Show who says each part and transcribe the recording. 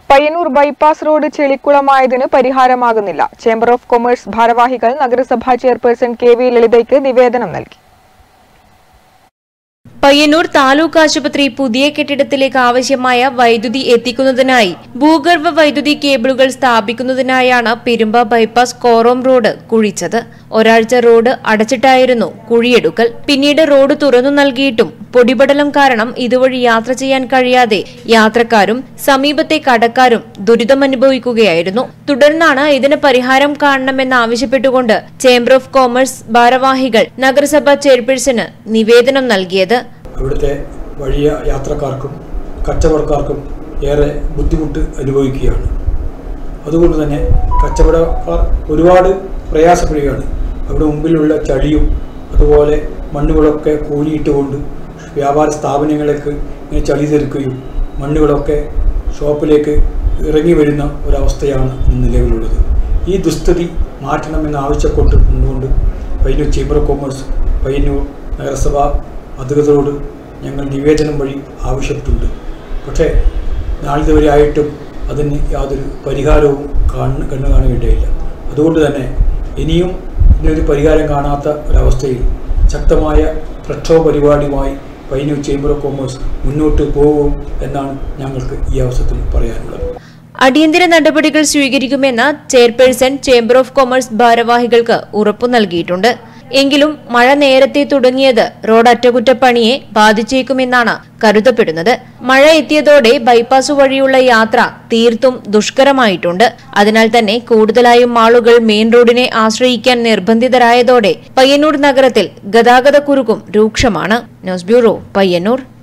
Speaker 1: Payyanur bypass road ചെളിക്കുളമായതിന് പരിഹാരമാകുന്നില്ല chamber of commerce ഭാരവാഹികൾ നഗരസഭാ ചെയർപേഴ്സൺ കെ വി ലളിതയ്ക്ക് നിവേദനം നൽകി
Speaker 2: പയ്യന്നൂർ താലൂക്ക് ആശുപത്രി പുതിയ കെട്ടിടത്തിലേക്ക് ആവശ്യമായ വൈദ്യുതി എത്തിക്കുന്നതിനായി ഭൂഗർഭ വൈദ്യുതി കേബിളുകൾ സ്ഥാപിക്കുന്നതിനായാണ് പെരുമ്പ ബൈപ്പാസ് കോറോം റോഡ് കുഴിച്ചത് ഒരാഴ്ച റോഡ് അടച്ചിട്ടായിരുന്നു കുഴിയെടുക്കൽ പിന്നീട് റോഡ് തുറന്നു നൽകിയിട്ടും പൊടിപടലം കാരണം ഇതുവഴി യാത്ര ചെയ്യാൻ കഴിയാതെ യാത്രക്കാരും സമീപത്തെ കടക്കാരും ദുരിതമനുഭവിക്കുകയായിരുന്നു തുടർന്നാണ് ഇതിന് പരിഹാരം കാണണമെന്നാവശ്യപ്പെട്ടുകൊണ്ട് ചേംബർ ഓഫ് കോമേഴ്സ് ഭാരവാഹികൾ നഗരസഭാ ചെയർപേഴ്സണ് നിവേദനം നൽകിയത്
Speaker 3: അവിടുത്തെ വഴിയ യാത്രക്കാർക്കും കച്ചവടക്കാർക്കും ഏറെ ബുദ്ധിമുട്ട് അനുഭവിക്കുകയാണ് അതുകൊണ്ട് തന്നെ കച്ചവടക്കാർ ഒരുപാട് പ്രയാസപ്പെടുകയാണ് അവിടെ മുമ്പിലുള്ള ചളിയും അതുപോലെ മണ്ണുകളൊക്കെ കൂലിയിട്ടുകൊണ്ട് വ്യാപാര സ്ഥാപനങ്ങളിലേക്ക് ഇങ്ങനെ ചളി തെറിക്കുകയും മണ്ണുകളൊക്കെ ഷോപ്പിലേക്ക് ഇറങ്ങി വരുന്ന ഒരവസ്ഥയാണ് ഇന്ന് നിലവിലുള്ളത് ഈ ദുസ്ഥിതി മാറ്റണമെന്ന് ആവശ്യപ്പെട്ട് കൊണ്ടുകൊണ്ട് Payyanur chamber of commerce Payyanur നഗരസഭ അധികൃതരോട് ഞങ്ങൾ നിവേദനം വഴി ആവശ്യപ്പെട്ടിട്ടുണ്ട് പക്ഷേ നാളിതുവരെ ആയിട്ടും അതിന് യാതൊരു പരിഹാരവും കാണു കണ്ണു കാണുകയില്ല അതുകൊണ്ട് തന്നെ ഇനിയും ഇതിനൊരു പരിഹാരം കാണാത്ത ഒരവസ്ഥയിൽ ശക്തമായ പ്രക്ഷോഭ പരിപാടിയുമായി പയ്യന്നൂർ ചേംബർ ഓഫ് കോമേഴ്സ് മുന്നോട്ട് പോകും എന്നാണ് ഞങ്ങൾക്ക് ഈ അവസരത്തിൽ പറയാനുള്ളത്
Speaker 2: അടിയന്തര നടപടികൾ സ്വീകരിക്കുമെന്ന് ചെയർപേഴ്സൺ ചേംബർ ഓഫ് കൊമേഴ്സ് ഭാരവാഹികൾക്ക് ഉറപ്പു നൽകിയിട്ടുണ്ട് എങ്കിലും മഴ നേരത്തെ തുടങ്ങിയത് റോഡ് അറ്റകുറ്റപ്പണിയെ ബാധിച്ചേക്കുമെന്നാണ് കരുതപ്പെടുന്നത് മഴ എത്തിയതോടെ ബൈപ്പാസ് വഴിയുള്ള യാത്ര തീർത്തും ദുഷ്കരമായിട്ടുണ്ട് അതിനാൽ തന്നെ കൂടുതലായും ആളുകൾ മെയിൻ റോഡിനെ ആശ്രയിക്കാൻ നിർബന്ധിതരായതോടെ പയ്യന്നൂർ നഗരത്തിൽ ഗതാഗതക്കുരുക്കും രൂക്ഷമാണ് ന്യൂസ് ബ്യൂറോ പയ്യന്നൂർ